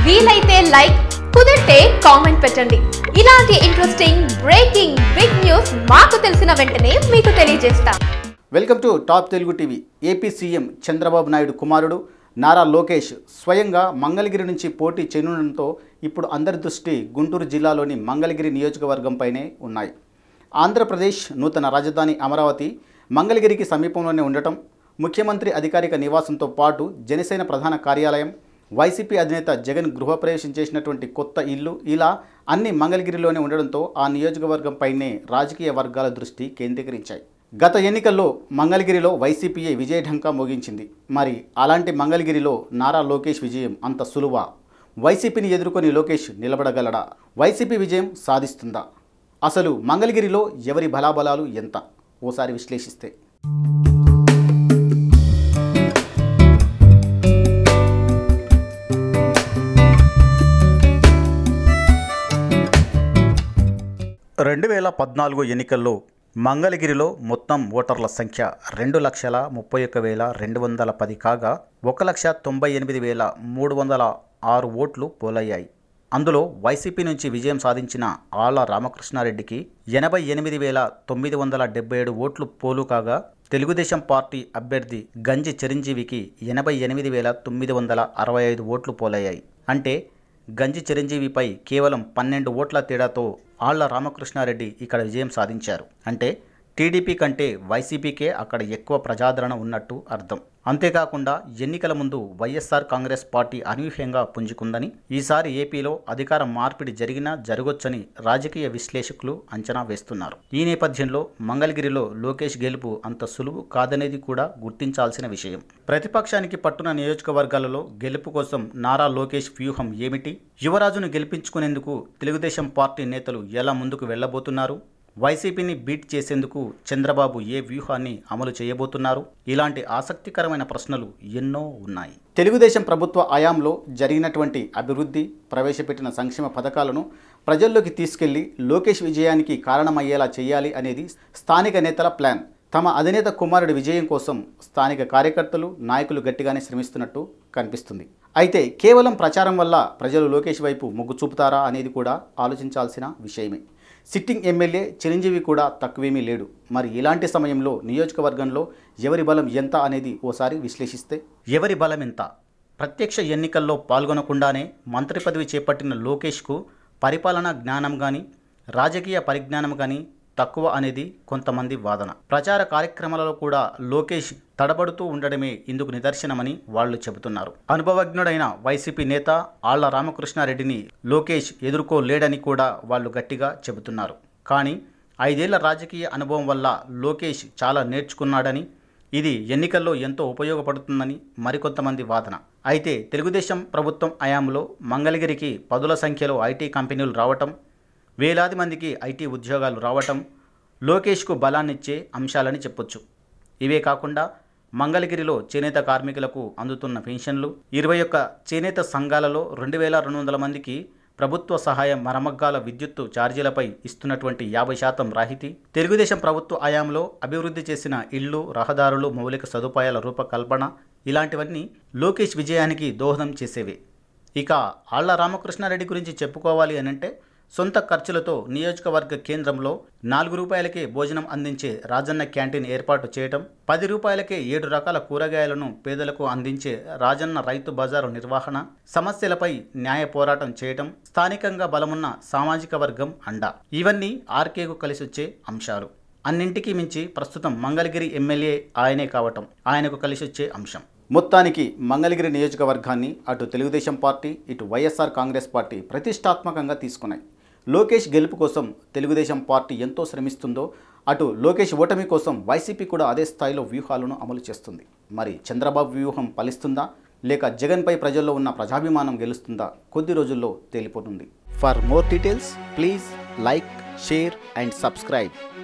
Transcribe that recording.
వీలైతే లైక్ కుదిరితే కామెంట్ పెట్టండి ఇలాంటి ఇంట్రెస్టింగ్ బ్రేకింగ్ బిగ్ న్యూస్ మాకు తెలిసిన వెంటనే మీకు తెలియజేస్తాం welcome to top Telugu TV AP CM Chandrababu Naidu కుమారుడు నారా లోకేష్ స్వయంగా మంగళగిరి నుంచి పోటీ చేయనుండటంతో ఇప్పుడు అందరి దృష్టి గుంటూరు జిల్లాలోని మంగళగిరి నియోజకవర్గంపైనే ఉన్నాయి ఆంధ్రప్రదేశ్ నూతన రాజధాని అమరావతి మంగళగిరికి సమీపంలోనే ఉండటం ముఖ్యమంత్రి అధికారిక నివాసంతో పాటు జనసేన ప్రధాన కార్యాలయం వైసీపీ అధినేత జగన్ గృహప్రవేశం చేసినటువంటి కొత్త ఇల్లు ఇలా అన్ని మంగళగిరిలోనే ఉండడంతో ఆ నియోజకవర్గంపైనే రాజకీయ వర్గాల దృష్టి కేంద్రీకరించాయి గత ఎన్నికల్లో మంగళగిరిలో వైసీపీయే విజయఢంకా మోగించింది మరి అలాంటి మంగళగిరిలో నారా లోకేష్ విజయం అంత సులువా వైసీపీని ఎదుర్కొని లోకేష్ నిలబడగలడా వైసీపీ విజయం సాధిస్తుందా అసలు మంగళగిరిలో ఎవరి బలాబలాలు ఎంత ఓసారి విశ్లేషిస్తే రెండు వేల పద్నాలుగు ఎన్నికల్లో మంగళగిరిలో మొత్తం ఓటర్ల సంఖ్య రెండు లక్షల ముప్పై ఒక్క వేల రెండు వందల పది కాగా ఒక లక్ష తొంభై ఎనిమిది వేల మూడు వందల ఆరు ఓట్లు పోలయ్యాయి అందులో వైసీపీ నుంచి విజయం సాధించిన ఆళ్ల రామకృష్ణారెడ్డికి ఎనభై ఎనిమిది వేల తొమ్మిది వందల డెబ్బై ఏడు ఓట్లు పోలు కాగా తెలుగుదేశం పార్టీ అభ్యర్థి గంజి చిరంజీవికి ఎనభై ఎనిమిది వేల తొమ్మిది వందల అరవై ఐదు ఓట్లు పోలయ్యాయి అంటే గంజి చిరంజీవిపై కేవలం పన్నెండు ఓట్ల తేడాతో ఆళ్ల రామకృష్ణారెడ్డి ఇక్కడ విజయం సాధించారు అంటే టీడీపీ కంటే వైసీపీకే అక్కడ ఎక్కువ ప్రజాదరణ ఉన్నట్టు అర్థం అంతేకాకుండా ఎన్నికల ముందు వైఎస్ఆర్ కాంగ్రెస్ పార్టీ అనూహ్యంగా పుంజుకుందని ఈసారి ఏపీలో అధికార మార్పిడి జరిగినా జరగొచ్చని రాజకీయ విశ్లేషకులు అంచనా వేస్తున్నారు ఈ నేపథ్యంలో మంగళగిరిలో లోకేష్ గెలుపు అంత సులువు కాదనేది కూడా గుర్తించాల్సిన విషయం ప్రతిపక్షానికి పట్టున నియోజకవర్గాలలో గెలుపు కోసం నారా లోకేష్ వ్యూహం ఏమిటి యువరాజును గెలిపించుకునేందుకు తెలుగుదేశం పార్టీ నేతలు ఎలా ముందుకు వెళ్లబోతున్నారు వైసీపీని బీట్ చేసేందుకు చంద్రబాబు ఏ వ్యూహాన్ని అమలు చేయబోతున్నారు ఇలాంటి ఆసక్తికరమైన ప్రశ్నలు ఎన్నో ఉన్నాయి తెలుగుదేశం ప్రభుత్వ హయాంలో జరిగినటువంటి అభివృద్ధి ప్రవేశపెట్టిన సంక్షేమ పథకాలను ప్రజల్లోకి తీసుకెళ్లి లోకేష్ విజయానికి కారణమయ్యేలా చేయాలి అనేది స్థానిక నేతల ప్లాన్ తమ అధినేత కుమారుడి విజయం కోసం స్థానిక కార్యకర్తలు నాయకులు గట్టిగానే శ్రమిస్తున్నట్టు కనిపిస్తుంది అయితే కేవలం ప్రచారం వల్ల ప్రజలు లోకేష్ వైపు మొగ్గు చూపుతారా అనేది కూడా ఆలోచించాల్సిన విషయమే సిట్టింగ్ ఎమ్మెల్యే చిరంజీవి కూడా తక్కువేమీ లేడు మరి ఇలాంటి సమయంలో నియోజకవర్గంలో ఎవరి బలం ఎంత అనేది ఓసారి విశ్లేషిస్తే ఎవరి బలం ఎంత ప్రత్యక్ష ఎన్నికల్లో పాల్గొనకుండానే మంత్రి పదవి చేపట్టిన లోకేష్కు పరిపాలనా జ్ఞానం కానీ రాజకీయ పరిజ్ఞానం కానీ తక్కువ అనేది కొంతమంది వాదన ప్రచార కార్యక్రమాలలో కూడా లోకేష్ తడబడుతూ ఉండడమే ఇందుకు నిదర్శనమని వాళ్ళు చెబుతున్నారు అనుభవజ్ఞుడైన వైసీపీ నేత ఆళ్ల రామకృష్ణారెడ్డిని లోకేష్ ఎదుర్కోలేడని కూడా వాళ్ళు గట్టిగా చెబుతున్నారు కానీ ఐదేళ్ల రాజకీయ అనుభవం వల్ల లోకేష్ చాలా నేర్చుకున్నాడని ఇది ఎన్నికల్లో ఎంతో ఉపయోగపడుతుందని మరికొంతమంది వాదన అయితే తెలుగుదేశం ప్రభుత్వం హయాంలో మంగళగిరికి పదుల సంఖ్యలో ఐటీ కంపెనీలు రావటం వేలాది మందికి ఐటీ ఉద్యోగాలు రావటం లోకేష్కు బలాన్నిచ్చే అంశాలని చెప్పొచ్చు ఇవే కాకుండా మంగళగిరిలో చేనేత కార్మికులకు అందుతున్న పెన్షన్లు ఇరవై ఒక్క చేనేత సంఘాలలో రెండు వేల రెండు వందల మందికి ప్రభుత్వ సహాయం మరమగ్గాల విద్యుత్తు ఛార్జీలపై ఇస్తున్నటువంటి యాభై శాతం రాయితీ తెలుగుదేశం ప్రభుత్వ హయాంలో అభివృద్ధి చేసిన ఇళ్లు రహదారులు మౌలిక సదుపాయాల రూపకల్పన ఇలాంటివన్నీ లోకేష్ విజయానికి దోహదం చేసేవే ఇక ఆళ్ల రామకృష్ణారెడ్డి గురించి చెప్పుకోవాలి అనంటే సొంత ఖర్చులతో నియోజకవర్గ కేంద్రంలో నాలుగు రూపాయలకే భోజనం అందించే రాజన్న క్యాంటీన్ ఏర్పాటు చేయటం పది రూపాయలకే ఏడు రకాల కూరగాయలను పేదలకు అందించే రాజన్న రైతు బజారు నిర్వహణ సమస్యలపై న్యాయ పోరాటం చేయటం స్థానికంగా బలమున్న సామాజిక వర్గం అండ ఇవన్నీ ఆర్కేకు కలిసొచ్చే అంశాలు అన్నింటికీ మించి ప్రస్తుతం మంగళగిరి ఎమ్మెల్యే ఆయనే కావటం ఆయనకు కలిసొచ్చే అంశం మొత్తానికి మంగళగిరి నియోజకవర్గాన్ని అటు తెలుగుదేశం పార్టీ ఇటు వైఎస్ఆర్ కాంగ్రెస్ పార్టీ ప్రతిష్టాత్మకంగా తీసుకున్నాయి లోకేష్ గెలుపు కోసం తెలుగుదేశం పార్టీ ఎంతో శ్రమిస్తుందో అటు లోకేష్ ఓటమి కోసం వైసీపీ కూడా అదే స్థాయిలో వ్యూహాలను అమలు చేస్తుంది మరి చంద్రబాబు వ్యూహం ఫలిస్తుందా లేక జగన్పై ప్రజల్లో ఉన్న ప్రజాభిమానం గెలుస్తుందా కొద్ది రోజుల్లో తేలిపోతుంది for more details please like share and subscribe